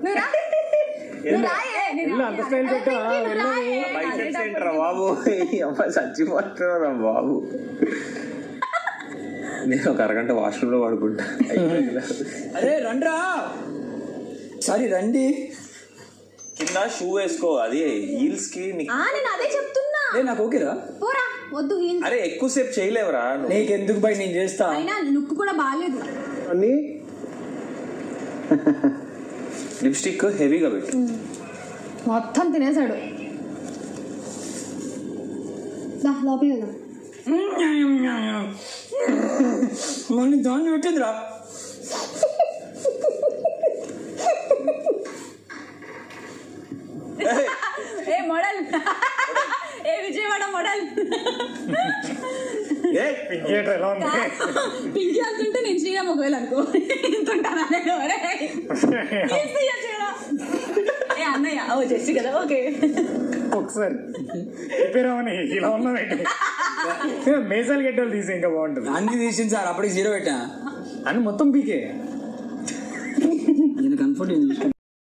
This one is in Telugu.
నువ్వు రా. నువ్వు రాయే. నేను వెళ్ళు, అంత స్టైల్ పెట్టా వెళ్ళని బైసెప్స్ ఏంట్రా బాబు అమ్మ చచ్చిపోతున్నారా బాబు నేను ఒక అరగంట వాష్రూమ్ లో పడుకుంటా అరే రండ్రా సారీ రండి కింద షూ వేసుకో అది హీల్స్ కి నీకు- ఆ, నేను అదే చెప్తున్నా అరే నాకు ఓకేరా పోరా వద్దు heels. అరే ఎక్కువసేపు చేయలేవురా నువ్వు నీకెందుకు బై నేను చేస్తా అయినా లుక్ కూడా బాగాలేదు అన్ని లిప్స్టిక్ హెవీగా పెట్టు మొత్తం తినేసాడు దా, లోపలికి వెళ్దాం మళ్ళీ దాన్ని పెట్టిందిరా ఏ మోడల్ ఏ విజయవాడ మోడల్ థియేటర్ ఎలా ఉంది పింకీ అంటుంటే నేను శ్రీరామ్ ఒకవేళ అనుకో ఇంతుంటానా నేను ఒరే. Please తీయొచ్చు కదా. ఏ అన్నయ్య ఓ జెస్సీ కదా ఓకే ఒకసారి రిపేర్ అవని ఇలా ఉన్నావేంటి మేసాలు గడ్డలు తీసి ఇంకా బాగుంటుంది అన్ని తీసింది సార్ అప్పటికి జీరో పెట్టా అని మొత్తం పీకే నేను కంఫర్ట్